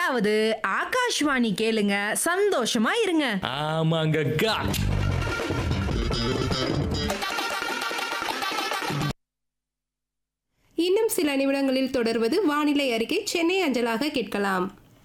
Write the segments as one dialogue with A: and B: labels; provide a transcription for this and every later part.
A: எப்படியாவது ஆகாஷ்வாணி கேளுங்க சந்தோஷமா இருங்க
B: ஆமாங்கக்கா
C: இன்னும் சில நிமிடங்களில் தொடர்வது வானிலை அறிக்கை சென்னை அஞ்சலாக கேட்கலாம்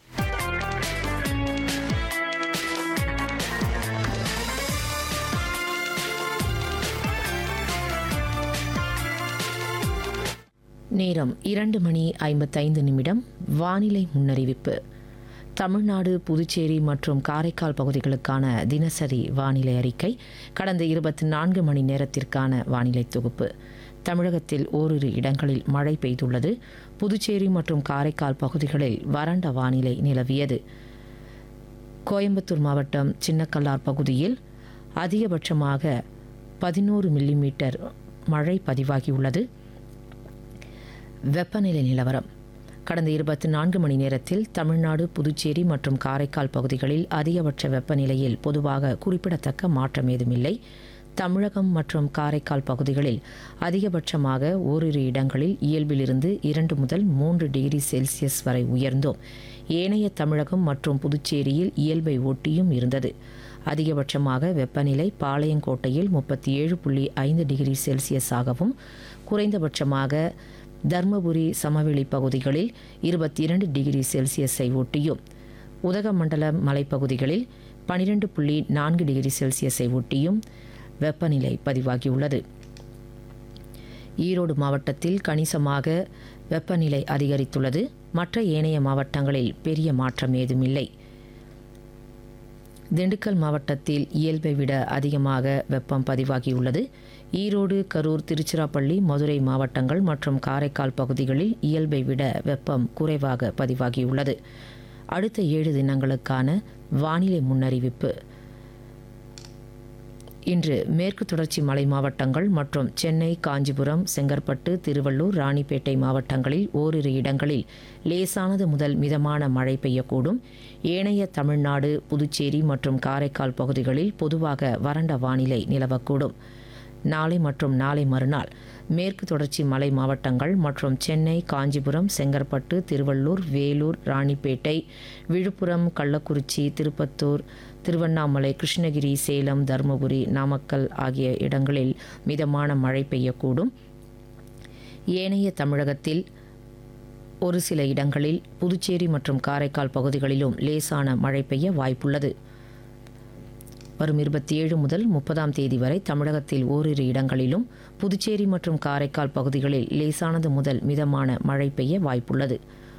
D: நேரம் இரண்டு மணி ஐம்பத்தைந்து நிமிடம் வானிலை முன்னறிவிப்பு தமிழ்நாடு புதுச்சேரி மற்றும் காரைக்கால் பகுதிகளுக்கான தினசரி வானிலை அறிக்கை கடந்த இருபத்தி நான்கு மணி நேரத்திற்கான வானிலை தொகுப்பு தமிழகத்தில் ஓரிரு இடங்களில் மழை பெய்துள்ளது புதுச்சேரி மற்றும் காரைக்கால் பகுதிகளில் வறண்ட வானிலை நிலவியது கோயம்புத்தூர் மாவட்டம் சின்னக்கல்லார் பகுதியில் அதிகபட்சமாக பதினோரு மில்லிமீட்டர் மழை பதிவாகியுள்ளது வெப்பநிலை நிலவரம் கடந்த இருபத்தி நான்கு மணி நேரத்தில் தமிழ்நாடு புதுச்சேரி மற்றும் காரைக்கால் பகுதிகளில் அதிகபட்ச வெப்பநிலையில் பொதுவாக குறிப்பிடத்தக்க மாற்றம் ஏதுமில்லை தமிழகம் மற்றும் காரைக்கால் பகுதிகளில் அதிகபட்சமாக ஓரிரு இடங்களில் இயல்பிலிருந்து இரண்டு முதல் மூன்று டிகிரி செல்சியஸ் வரை உயர்ந்தோம் ஏனைய தமிழகம் மற்றும் புதுச்சேரியில் இயல்பை ஒட்டியும் இருந்தது அதிகபட்சமாக வெப்பநிலை பாளையங்கோட்டையில் முப்பத்தி ஏழு புள்ளி ஐந்து டிகிரி செல்சியஸாகவும் குறைந்தபட்சமாக தர்மபுரி சமவெளி பகுதிகளில் இருபத்தி இரண்டு டிகிரி செல்சியஸை ஒட்டியும் உதகமண்டல மலைப்பகுதிகளில் பனிரெண்டு புள்ளி நான்கு டிகிரி செல்சியஸை ஒட்டியும் வெப்பநிலை பதிவாகியுள்ளது ஈரோடு மாவட்டத்தில் கணிசமாக வெப்பநிலை அதிகரித்துள்ளது மற்ற ஏனைய மாவட்டங்களில் பெரிய மாற்றம் ஏதுமில்லை திண்டுக்கல் மாவட்டத்தில் இயல்பை விட அதிகமாக வெப்பம் பதிவாகியுள்ளது ஈரோடு கரூர் திருச்சிராப்பள்ளி மதுரை மாவட்டங்கள் மற்றும் காரைக்கால் பகுதிகளில் இயல்பை விட வெப்பம் குறைவாக பதிவாகியுள்ளது அடுத்த ஏழு தினங்களுக்கான வானிலை முன்னறிவிப்பு இன்று மேற்கு தொடர்ச்சி மலை மாவட்டங்கள் மற்றும் சென்னை காஞ்சிபுரம் செங்கற்பட்டு திருவள்ளூர் ராணிப்பேட்டை மாவட்டங்களில் ஓரிரு இடங்களில் லேசானது முதல் மிதமான மழை பெய்யக்கூடும் ஏனைய தமிழ்நாடு புதுச்சேரி மற்றும் காரைக்கால் பகுதிகளில் பொதுவாக வறண்ட வானிலை நிலவக்கூடும் நாளை மற்றும் நாளை மறுநாள் மேற்கு தொடர்ச்சி மலை மாவட்டங்கள் மற்றும் சென்னை காஞ்சிபுரம் செங்கற்பட்டு திருவள்ளூர் வேலூர் ராணிப்பேட்டை விழுப்புரம் கள்ளக்குறிச்சி திருப்பத்தூர் திருவண்ணாமலை கிருஷ்ணகிரி சேலம் தருமபுரி நாமக்கல் ஆகிய இடங்களில் மிதமான மழை பெய்யக்கூடும் ஏனைய தமிழகத்தில் ஒரு சில இடங்களில் புதுச்சேரி மற்றும் காரைக்கால் பகுதிகளிலும் லேசான மழை பெய்ய வாய்ப்புள்ளது வரும் இருபத்தி ஏழு முதல் முப்பதாம் தேதி வரை தமிழகத்தில் ஓரிரு இடங்களிலும் புதுச்சேரி மற்றும் காரைக்கால் பகுதிகளில் லேசானது முதல் மிதமான மழை பெய்ய வாய்ப்புள்ளது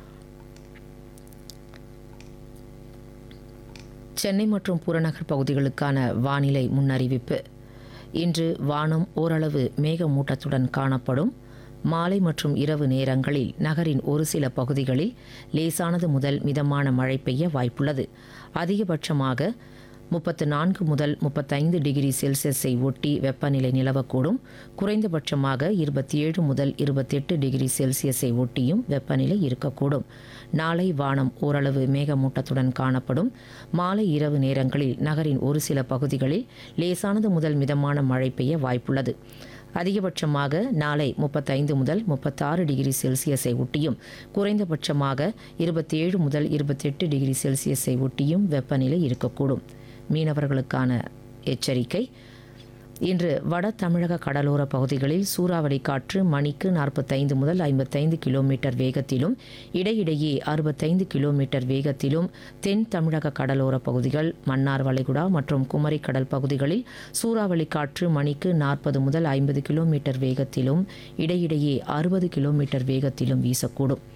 D: சென்னை மற்றும் புறநகர் பகுதிகளுக்கான வானிலை முன்னறிவிப்பு இன்று வானம் ஓரளவு மேகமூட்டத்துடன் காணப்படும் மாலை மற்றும் இரவு நேரங்களில் நகரின் ஒரு சில பகுதிகளில் லேசானது முதல் மிதமான மழை பெய்ய வாய்ப்புள்ளது அதிகபட்சமாக முப்பத்து நான்கு முதல் முப்பத்தைந்து டிகிரி செல்சியஸை ஒட்டி வெப்பநிலை நிலவக்கூடும் குறைந்தபட்சமாக இருபத்தி ஏழு முதல் இருபத்தெட்டு டிகிரி செல்சியஸை ஒட்டியும் வெப்பநிலை இருக்கக்கூடும் நாளை வானம் ஓரளவு மேகமூட்டத்துடன் காணப்படும் மாலை இரவு நேரங்களில் நகரின் ஒரு சில பகுதிகளில் லேசானது முதல் மிதமான மழை பெய்ய வாய்ப்புள்ளது அதிகபட்சமாக நாளை முப்பத்தைந்து முதல் முப்பத்தாறு டிகிரி செல்சியஸை ஒட்டியும் குறைந்தபட்சமாக இருபத்தி ஏழு முதல் இருபத்தெட்டு டிகிரி செல்சியஸை ஒட்டியும் வெப்பநிலை இருக்கக்கூடும் மீனவர்களுக்கான எச்சரிக்கை இன்று வட தமிழக கடலோர பகுதிகளில் சூறாவளி காற்று மணிக்கு நாற்பத்தைந்து முதல் ஐம்பத்தைந்து கிலோமீட்டர் வேகத்திலும் இடையிடையே அறுபத்தைந்து கிலோமீட்டர் வேகத்திலும் தென் தமிழக கடலோர பகுதிகள் மன்னார் வளைகுடா மற்றும் குமரி கடல் பகுதிகளில் சூறாவளி காற்று மணிக்கு நாற்பது முதல் ஐம்பது கிலோமீட்டர் வேகத்திலும் இடையிடையே அறுபது கிலோமீட்டர் வேகத்திலும் வீசக்கூடும்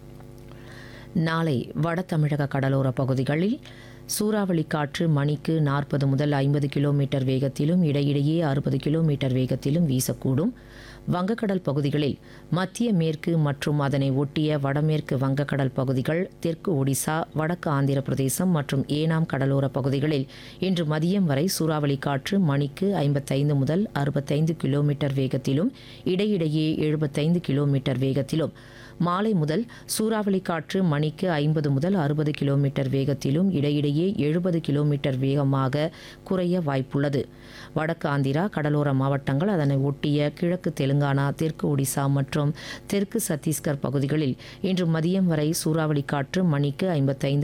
D: நாளை வட தமிழக கடலோர பகுதிகளில் சூறாவளி காற்று மணிக்கு நாற்பது முதல் ஐம்பது கிலோமீட்டர் வேகத்திலும் இடையிடையே அறுபது கிலோமீட்டர் வேகத்திலும் வீசக்கூடும் வங்கக்கடல் பகுதிகளில் மத்திய மேற்கு மற்றும் அதனை ஒட்டிய வடமேற்கு வங்கக்கடல் பகுதிகள் தெற்கு ஒடிசா வடக்கு ஆந்திர பிரதேசம் மற்றும் ஏனாம் கடலோர பகுதிகளில் இன்று மதியம் வரை சூறாவளி காற்று மணிக்கு ஐம்பத்தைந்து முதல் அறுபத்தைந்து கிலோமீட்டர் வேகத்திலும் இடையிடையே எழுபத்தைந்து கிலோமீட்டர் வேகத்திலும் மாலை முதல் சூறாவளி காற்று மணிக்கு ஐம்பது முதல் அறுபது கிலோமீட்டர் வேகத்திலும் இடையிடையே எழுபது கிலோமீட்டர் வேகமாக குறைய வாய்ப்புள்ளது வடக்கு ஆந்திரா கடலோர மாவட்டங்கள் அதனை ஒட்டிய கிழக்கு தெலுங்கானா தெற்கு ஒடிசா மற்றும் தெற்கு சத்தீஸ்கர் பகுதிகளில் இன்று மதியம் வரை சூறாவளி காற்று மணிக்கு ஐம்பத்தைந்து